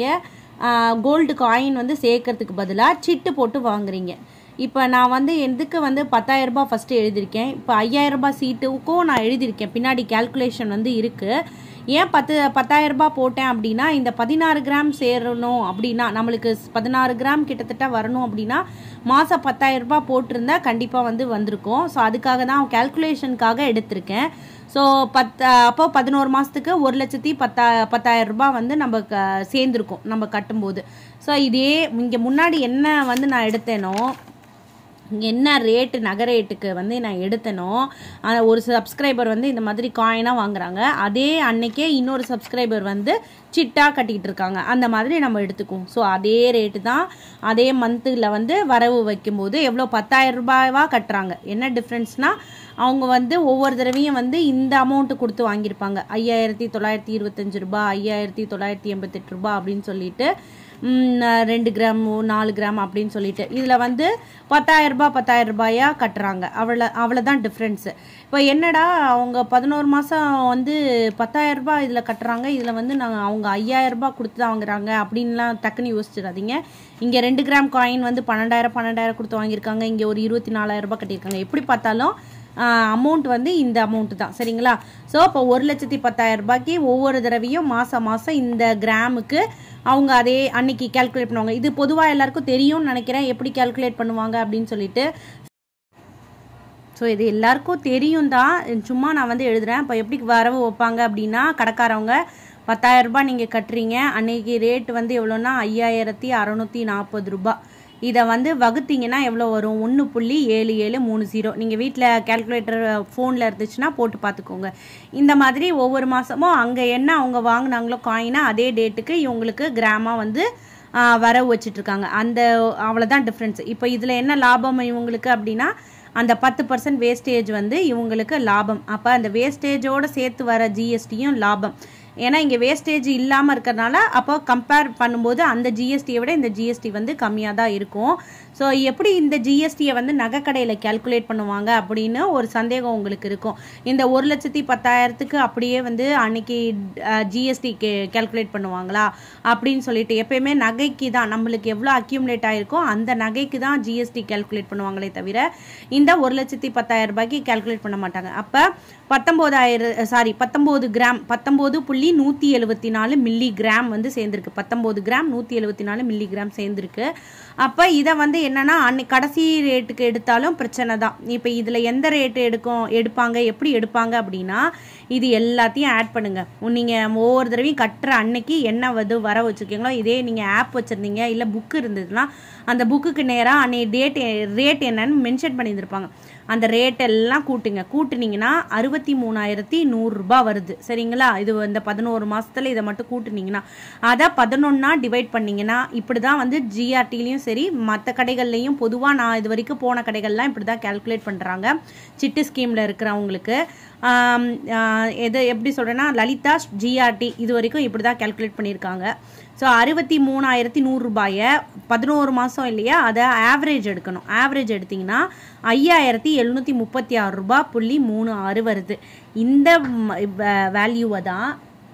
Speaker 1: நீங்கள் கோல்டு காயின் வந்து சேர்க்கறதுக்கு பதிலாக சிட்டு போட்டு வாங்குறீங்க இப்போ நான் வந்து எதுக்கு வந்து பத்தாயிரரூபா ஃபஸ்ட்டு எழுதியிருக்கேன் இப்போ ஐயாயிரரூபா சீட்டுக்கும் நான் எழுதியிருக்கேன் பின்னாடி கேல்குலேஷன் வந்து இருக்குது ஏன் பத்து பத்தாயிரரூபா போட்டேன் அப்படின்னா இந்த பதினாறு கிராம் சேரணும் அப்படின்னா நம்மளுக்கு பதினாறு கிராம் கிட்டத்தட்ட வரணும் அப்படின்னா மாதம் பத்தாயிரரூபா போட்டிருந்தா கண்டிப்பாக வந்து வந்திருக்கும் ஸோ அதுக்காக தான் கேல்குலேஷனுக்காக எடுத்திருக்கேன் ஸோ பத் அப்போ பதினோரு மாதத்துக்கு ஒரு லட்சத்தி பத்தா பத்தாயிரம் ரூபாய் வந்து நம்ம க சேர்ந்துருக்கோம் நம்ம கட்டும்போது ஸோ இதே இங்கே முன்னாடி என்ன வந்து நான் எடுத்தேனோ என்ன ரேட்டு நகை ரேட்டுக்கு வந்து நான் எடுத்தனோ அஹ் ஒரு சப்ஸ்கிரைபர் வந்து இந்த மாதிரி காயினாக வாங்குறாங்க அதே அன்னைக்கே இன்னொரு சப்ஸ்கிரைபர் வந்து சிட்டா கட்டிக்கிட்டு இருக்காங்க அந்த மாதிரி நம்ம எடுத்துக்குவோம் ஸோ அதே ரேட்டு தான் அதே மந்த்தில் வந்து வரவு வைக்கும்போது எவ்வளோ பத்தாயிரம் ரூபாய்வா கட்டுறாங்க என்ன டிஃப்ரென்ஸ்னால் அவங்க வந்து ஒவ்வொரு தடவையும் வந்து இந்த அமௌண்ட்டு கொடுத்து வாங்கியிருப்பாங்க ஐயாயிரத்தி தொள்ளாயிரத்தி இருபத்தஞ்சு ரூபா ஐயாயிரத்தி தொள்ளாயிரத்தி எண்பத்தெட்டு ரூபா அப்படின்னு சொல்லிட்டு ம், ரெண்டு கிராம் நாலு கிராம் அப்படின்னு சொல்லிட்டு இதில் வந்து பத்தாயிரம் ரூபாய் பத்தாயிரம் ரூபாயா கட்டுறாங்க அவ்வளோ அவ்வளோதான் டிஃப்ரென்ஸு இப்போ என்னடா அவங்க பதினோரு மாதம் வந்து பத்தாயிரம் ரூபாய் இதில் கட்டுறாங்க இதில் வந்து நாங்கள் அவங்க ஐயாயிரம் ரூபாய் கொடுத்து தான் வாங்குறாங்க அப்படின்லாம் டக்குன்னு யோசிச்சிடாதீங்க இங்கே ரெண்டு கிராம் காயின் வந்து பன்னெண்டாயிரம் பன்னெண்டாயிரம் கொடுத்து வாங்கியிருக்காங்க இங்கே ஒரு இருபத்தி நாலாயிரம் ரூபாய் கட்டியிருக்காங்க எப்படி பார்த்தாலும் அமௌண்ட் வந்து இந்த அமௌண்ட் தான் சரிங்களா ஸோ இப்போ ஒரு லட்சத்தி பத்தாயிரம் ரூபாய்க்கு ஒவ்வொரு தடவையும் மாதம் மாதம் இந்த கிராமுக்கு அவங்க அதே அன்னைக்கு கால்குலேட் பண்ணுவாங்க இது பொதுவாக எல்லாருக்கும் தெரியும்னு நினைக்கிறேன் எப்படி கால்குலேட் பண்ணுவாங்க அப்படின்னு சொல்லிட்டு ஸோ இது எல்லாருக்கும் தெரியும் தான் சும்மா நான் வந்து எழுதுறேன் இப்போ எப்படி வரவு வைப்பாங்க அப்படின்னா கடைக்காரவங்க பத்தாயிரம் ரூபாய் நீங்கள் கட்டுறீங்க அன்னைக்கு ரேட் வந்து எவ்வளோன்னா ஐயாயிரத்தி அறநூற்றி நாற்பது ரூபாய் இதை வந்து வகுத்தீங்கன்னா எவ்வளோ வரும் ஒன்று புள்ளி ஏழு ஏழு மூணு ஜீரோ நீங்கள் வீட்டில் கேல்குலேட்டர் ஃபோனில் இருந்துச்சுன்னா போட்டு பார்த்துக்கோங்க இந்த மாதிரி ஒவ்வொரு மாதமும் அங்கே என்ன அவங்க வாங்கினாங்களோ காயினா அதே டேட்டுக்கு இவங்களுக்கு கிராமாக வந்து ஆ, வரவு வச்சிட்ருக்காங்க அந்த அவ்வளோதான் டிஃப்ரென்ஸ் இப்போ இதில் என்ன லாபம் இவங்களுக்கு அப்படின்னா அந்த பத்து பர்சன்ட் வேஸ்டேஜ் வந்து இவங்களுக்கு லாபம் அப்போ அந்த வேஸ்டேஜோடு சேர்த்து வர ஜிஎஸ்டியும் லாபம் ஏன்னா இங்கே வேஸ்டேஜ் இல்லாமல் இருக்கிறனால அப்போ கம்பேர் பண்ணும்போது அந்த ஜிஎஸ்டியை விட இந்த ஜிஎஸ்டி வந்து கம்மியாக தான் இருக்கும் ஸோ எப்படி இந்த ஜிஎஸ்டியை வந்து நகைக்கடையில் கேல்குலேட் பண்ணுவாங்க அப்படின்னு ஒரு சந்தேகம் உங்களுக்கு இருக்கும் இந்த ஒரு லட்சத்தி பத்தாயிரத்துக்கு அப்படியே வந்து அன்னைக்கு ஜிஎஸ்டி கே கேல்குலேட் பண்ணுவாங்களா அப்படின்னு சொல்லிட்டு எப்பயுமே நகைக்கு தான் நம்மளுக்கு எவ்வளோ அக்யூமுலேட் ஆயிருக்கோ அந்த நகைக்கு தான் ஜிஎஸ்டி கேல்குலேட் பண்ணுவாங்களே தவிர இந்த ஒரு லட்சத்தி பத்தாயிரம் ரூபாய்க்கு கேல்குலேட் பண்ண மாட்டாங்க அப்போ பத்தொம்போதாயிரம் சாரி பத்தொம்போது கிராம் பத்தொம்போது புள்ளி நூற்றி எழுபத்தி நாலு மில்லி கிராம் வந்து சேர்ந்துருக்கு பத்தொம்போது கிராம் நூற்றி எழுபத்தி நாலு மில்லி கிராம் சேர்ந்துருக்கு அப்போ இதை வந்து என்னன்னா அன்னைக்கு கடைசி ரேட்டுக்கு எடுத்தாலும் பிரச்சனை தான் இப்போ இதில் எந்த ரேட்டு எடுக்கும் எடுப்பாங்க எப்படி எடுப்பாங்க அப்படின்னா இது எல்லாத்தையும் ஆட் பண்ணுங்க நீங்கள் ஒவ்வொரு தடவையும் கட்டுற அன்னைக்கு என்ன வந்து வர வச்சுருக்கீங்களோ இதே நீங்கள் ஆப் வச்சுருந்தீங்க இல்லை புக்கு இருந்ததுன்னா அந்த புக்குக்கு நேராக அன்னைய டேட் ரேட் என்னன்னு மென்ஷன் பண்ணியிருந்திருப்பாங்க அந்த ரேட் எல்லாம் கூட்டுங்க கூட்டுனீங்கன்னா அறுபத்தி மூணாயிரத்தி நூறுரூபா வருது சரிங்களா இது இந்த பதினோரு மாதத்தில் இதை மட்டும் கூட்டுனீங்கன்னா அதை பதினொன்னா டிவைட் பண்ணிங்கன்னா இப்படி தான் வந்து ஜிஆர்டிலையும் சரி மற்ற கடைகள்லையும் பொதுவாக நான் இது வரைக்கும் போன கடைகள்லாம் இப்படி தான் கேல்குலேட் பண்ணுறாங்க சிட்டு ஸ்கீமில் இருக்கிறவங்களுக்கு ஆம், ஆ, எது எப்படி சொல்கிறேன்னா லலிதா ஜிஆர்டி இது வரைக்கும் இப்படி தான் கேல்குலேட் பண்ணியிருக்காங்க ஸோ அறுபத்தி மூணாயிரத்தி நூறுரூபாயை பதினோரு மாதம் இல்லையா அதை ஆவரேஜ் எடுக்கணும் ஆவரேஜ் எடுத்திங்கன்னா ஐயாயிரத்தி எழுநூற்றி முப்பத்தி ஆறு ரூபா புள்ளி மூணு ஆறு வருது இந்த வேல்யூவை தான்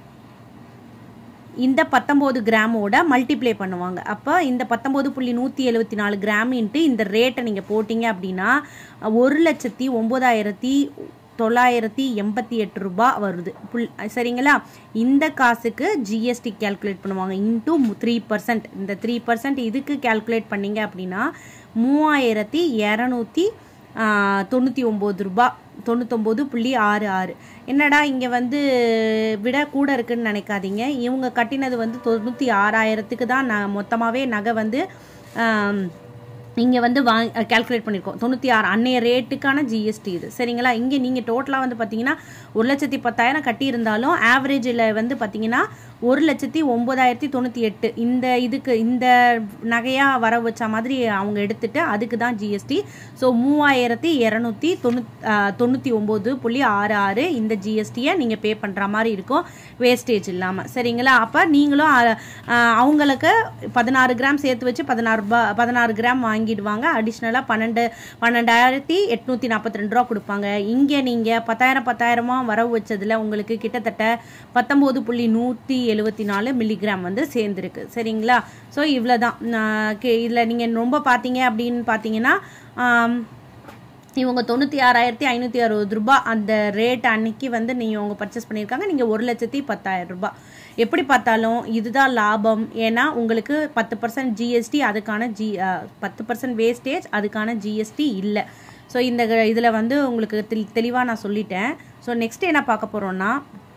Speaker 1: இந்த பத்தொம்போது கிராமோட மல்டிப்ளை பண்ணுவாங்க அப்போ இந்த பத்தொம்போது புள்ளி நூற்றி எழுபத்தி நாலு கிராம் இன்ட்டு இந்த ரேட்டை நீங்கள் போட்டிங்க அப்படின்னா ஒரு லட்சத்தி ஒம்பதாயிரத்தி தொள்ளாயிரத்தி எண்பத்தி எட்டு ரூபா வருது புல் சரிங்களா இந்த காசுக்கு ஜிஎஸ்டி கேல்குலேட் பண்ணுவாங்க இன்ட்டு த்ரீ பர்சன்ட் இந்த த்ரீ பர்சன்ட் இதுக்கு கேல்குலேட் பண்ணீங்க அப்படின்னா மூவாயிரத்தி இரநூத்தி தொண்ணூற்றி ஒம்பது ரூபா தொண்ணூத்தொம்பது புள்ளி ஆறு ஆறு என்னடா இங்கே வந்து விட கூட இருக்குன்னு நினைக்காதீங்க இவங்க கட்டினது வந்து தொண்ணூற்றி ஆறாயிரத்துக்கு தான் நான் மொத்தமாகவே நகை வந்து ஆம், இங்கே வந்து வா கேல்குலேட் பண்ணியிருக்கோம் தொண்ணூற்றி ஆறு அன்னைய ரேட்டுக்கான ஜிஎஸ்டி இது சரிங்களா இங்கே நீங்கள் டோட்டலாக வந்து பார்த்தீங்கன்னா ஒரு லட்சத்தி பத்தாயிரம் கட்டியிருந்தாலும் ஆவரேஜில் வந்து பார்த்தீங்கன்னா ஒரு லட்சத்தி ஒம்பதாயிரத்தி தொண்ணூற்றி எட்டு இந்த இதுக்கு இந்த நகையாக வர வச்ச மாதிரி அவங்க எடுத்துட்டு அதுக்கு தான் ஜிஎஸ்டி ஸோ மூவாயிரத்தி இரநூத்தி தொண்ணூத் தொண்ணூற்றி ஒம்பது புள்ளி ஆறு ஆறு இந்த ஜிஎஸ்டியை நீங்கள் பே பண்ணுற மாதிரி இருக்கும் வேஸ்டேஜ் இல்லாமல் சரிங்களா அப்போ நீங்களும் அ- அஹ் அவங்களுக்கு பதினாறு கிராம் சேர்த்து வச்சு பதினாறு ரூபா பதினாறு கிராம் வாங்கிடுவாங்க அடிஷ்னலாக பன்னெண்டு பன்னெண்டாயிரத்தி எட்நூற்றி நாற்பத்தி ரெண்டு ரூபா கொடுப்பாங்க இங்கே நீங்கள் பத்தாயிரம் பத்தாயிரமாக வரவு வச்சதில் உங்களுக்கு கிட்டத்தட்ட பத்தொம்போது புள்ளி நூற்றி எழுபத்தி நாலு மில்லிகிராம் வந்து சேர்ந்துருக்கு சரிங்களா ஸோ இவ்வளோ தான் இதில் நீங்கள் ரொம்ப பார்த்தீங்க அப்படின்னு பார்த்தீங்கன்னா ஆம், இவங்க தொண்ணூற்றி ஆறாயிரத்தி ஐநூற்றி அறுபது ரூபாய் அந்த ரேட் அன்னைக்கு வந்து நீங்கள் அவங்க பர்ச்சேஸ் பண்ணியிருக்காங்க நீங்கள் ஒரு லட்சத்தி பத்தாயிரம் ரூபாய் எப்படி பார்த்தாலும் இதுதான் லாபம் ஏன்னா உங்களுக்கு பத்து பர்சன்ட் ஜிஎஸ்டி அதுக்கான ஜி பத்து பர்சன்ட் வேஸ்டேஜ் அதுக்கான ஜிஎஸ்டி இல்லை ஸோ இந்த இதில் வந்து உங்களுக்கு தெளி தெளிவாக நான் சொல்லிட்டேன் ஸோ நெக்ஸ்ட் என்ன பார்க்க போகிறோன்னா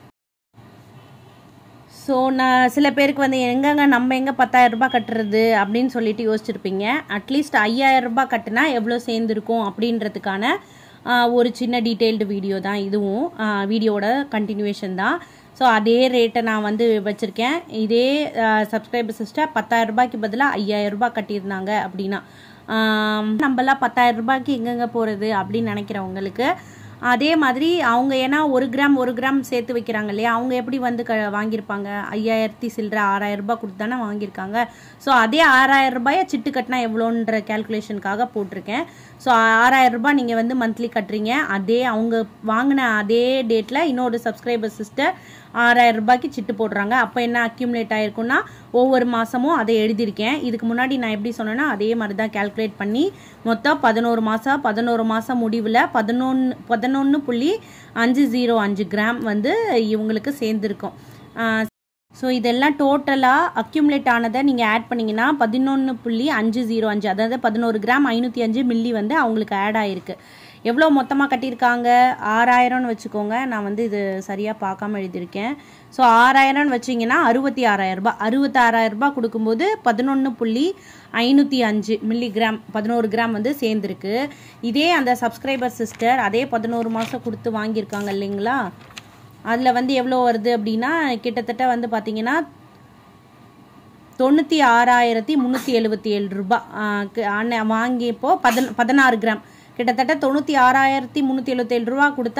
Speaker 1: ஸோ நான் சில பேருக்கு வந்து எங்கங்க நம்ம எங்கே பத்தாயிரம் ரூபாய் கட்டுறது அப்படின்னு சொல்லிட்டு யோசிச்சிருப்பீங்க அட்லீஸ்ட் ஐயாயிரம் ரூபாய் கட்டினா எவ்வளோ சேர்ந்துருக்கும் அப்படின்றதுக்கான ஆஹ், ஒரு சின்ன டீட்டெயில்டு வீடியோ தான் இதுவும் வீடியோவோட கண்டினியூவேஷன் தான் ஸோ அதே ரேட்டை நான் வந்து வச்சுருக்கேன் இதே சப்ஸ்கிரைபர் சிஸ்டர் பத்தாயிரம் ரூபாய்க்கு பதிலாக ஐயாயிரம் ரூபாய் கட்டியிருந்தாங்க அப்படின்னா ஆம், நம்மலாம் பத்தாயிரம் ரூபாய்க்கு எங்கெங்கே போகிறது அப்படின்னு நினைக்கிறவங்களுக்கு அதே மாதிரி அவங்க ஏன்னா ஒரு கிராம் ஒரு கிராம் சேர்த்து வைக்கிறாங்க இல்லையா அவங்க எப்படி வந்து க வாங்கியிருப்பாங்க ஐயாயிரத்தி சில்லற ஆறாயிரம் ரூபாய் கொடுத்து தானே வாங்கியிருக்காங்க ஸோ அதே ஆறாயிரம் ரூபாயை சிட்டு கட்டினா எவ்வளோன்ற கேல்குலேஷனுக்காக போட்டிருக்கேன் ஸோ ஆறாயிரம் ரூபாய் நீங்கள் வந்து மந்த்லி கட்டுறீங்க அதே அவங்க வாங்கின அதே டேட்டில் இன்னொரு சப்ஸ்கிரைபர் சிஸ்டர் ஆறாயிரம் ரூபாய்க்கு சிட்டு போடுறாங்க அப்போ என்ன அக்யூமுலேட் ஆயிருக்கும்னா ஒவ்வொரு மாதமும் அதை எழுதியிருக்கேன் இதுக்கு முன்னாடி நான் எப்படி சொன்னேன்னா அதே மாதிரி தான் கேல்குலேட் பண்ணி மொத்தம் பதினோரு மாதம் பதினோரு மாதம் முடிவில் பதினொன்று பதினொன்று புள்ளி அஞ்சு ஜீரோ அஞ்சு கிராம் வந்து இவங்களுக்கு சேர்ந்துருக்கும் ஸோ இதெல்லாம் டோட்டலாக அக்யூமுலேட் ஆனதை நீங்கள் ஆட் பண்ணிங்கன்னா பதினொன்று புள்ளி அஞ்சு ஜீரோ அஞ்சு அதாவது பதினோரு கிராம் ஐநூற்றி அஞ்சு மில்லி வந்து அவங்களுக்கு ஆட் ஆகிருக்கு எவ்வளோ மொத்தமாக கட்டியிருக்காங்க ஆறாயிரம்னு வச்சுக்கோங்க நான் வந்து இது சரியாக பார்க்காம எழுதியிருக்கேன் ஸோ ஆறாயிரம்னு வச்சிங்கன்னா அறுபத்தி ஆறாயிரம் ரூபாய் அறுபத்தாறாயிரம் ரூபாய் கொடுக்கும்போது பதினொன்று புள்ளி ஐநூற்றி அஞ்சு மில்லி கிராம் பதினோரு கிராம் வந்து சேர்ந்துருக்கு இதே அந்த சப்ஸ்கிரைபர் சிஸ்டர் அதே பதினோரு மாதம் கொடுத்து வாங்கியிருக்காங்க இல்லைங்களா அதில் வந்து எவ்வளோ வருது அப்படின்னா கிட்டத்தட்ட வந்து பார்த்தீங்கன்னா தொண்ணூற்றி ஆறாயிரத்தி முந்நூற்றி எழுபத்தி ஏழு ரூபாய் அன்னை வாங்கியப்போ பதன் பதினாறு கிராம் கிட்டத்தட்ட தொண்ணூற்றி ஆறாயிரத்தி முந்நூற்றி எழுபத்தேழு ரூபா கொடுத்தா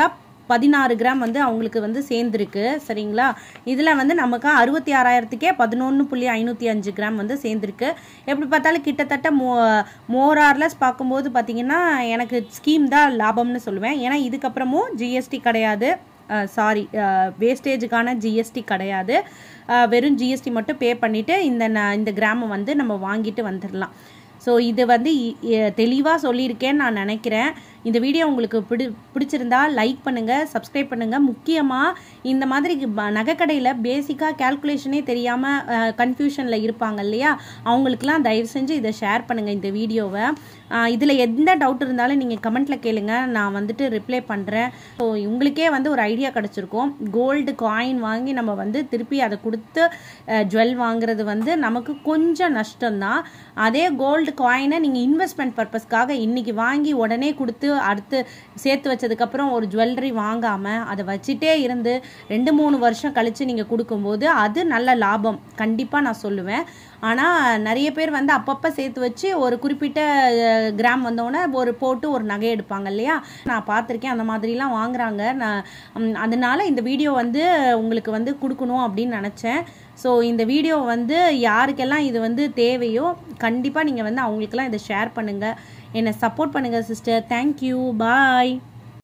Speaker 1: பதினாறு கிராம் வந்து அவங்களுக்கு வந்து சேர்ந்துருக்கு சரிங்களா இதில் வந்து நமக்கு அறுபத்தி ஆறாயிரத்துக்கே பதினொன்று புள்ளி ஐநூற்றி அஞ்சு கிராம் வந்து சேர்ந்துருக்கு எப்படி பார்த்தாலும் கிட்டத்தட்ட மோ மோரார்லஸ் பார்க்கும்போது பார்த்தீங்கன்னா எனக்கு ஸ்கீம் தான் லாபம்னு சொல்லுவேன் ஏன்னா இதுக்கப்புறமும் ஜிஎஸ்டி கிடையாது சாரி வேஸ்டேஜுக்கான ஜிஎஸ்டி கிடையாது அஹ், வெறும் ஜிஎஸ்டி மட்டும் பே பண்ணிவிட்டு இந்த ந- இந்த கிராமை வந்து நம்ம வாங்கிட்டு வந்துடலாம் ஸோ இது வந்து தெளிவாக சொல்லியிருக்கேன்னு நான் நினைக்கிறேன் இந்த வீடியோ உங்களுக்கு பிடி பிடிச்சிருந்தா லைக் பண்ணுங்கள் சப்ஸ்கிரைப் பண்ணுங்கள் முக்கியமாக இந்த மாதிரி ப- நகைக்கடையில் பேசிக்காக கேல்குலேஷனே தெரியாமல் கன்ஃபியூஷனில் இருப்பாங்க இல்லையா அவங்களுக்குலாம் தயவு செஞ்சு இதை ஷேர் பண்ணுங்கள் இந்த வீடியோவை இதில் எந்த டவுட் இருந்தாலும் நீங்கள் கமெண்ட்டில் கேளுங்க நான் வந்துட்டு ரிப்ளை பண்ணுறேன் ஸோ உங்களுக்கே வந்து ஒரு ஐடியா கிடச்சிருக்கும் கோல்டு காயின் வாங்கி நம்ம வந்து திருப்பி அதை கொடுத்து ஜுவல் வாங்குறது வந்து நமக்கு கொஞ்சம் நஷ்டம்தான் அதே கோல்டு காயினை நீங்கள் இன்வெஸ்ட்மெண்ட் பர்பஸ்க்காக இன்றைக்கி வாங்கி உடனே கொடுத்து அடுத்து சேர்த்து வச்சதுக்கப்புறம் ஒரு ஜுவல்லரி வாங்காமல் அதை வச்சுட்டே இருந்து ரெண்டு மூணு வருஷம் கழித்து நீங்கள் கொடுக்கும்போது அது நல்ல லாபம் கண்டிப்பாக நான் சொல்லுவேன் ஆனால் நிறைய பேர் வந்து அப்பப்போ சேர்த்து வச்சு ஒரு குறிப்பிட்ட அஹ், கிராம் வந்தோடனே ஒரு போட்டு ஒரு நகை எடுப்பாங்க இல்லையா நான் பார்த்துருக்கேன் அந்த மாதிரிலாம் வாங்குறாங்க நான் ம், அதனால இந்த வீடியோ வந்து உங்களுக்கு வந்து கொடுக்கணும் அப்படின்னு நினச்சேன் ஸோ இந்த வீடியோ வந்து யாருக்கெல்லாம் இது வந்து தேவையோ கண்டிப்பாக நீங்கள் வந்து அவங்களுக்கெல்லாம் இதை ஷேர் பண்ணுங்கள் என்னை சப்போர்ட் பண்ணுங்கள் சிஸ்டர் தேங்க்யூ பாய்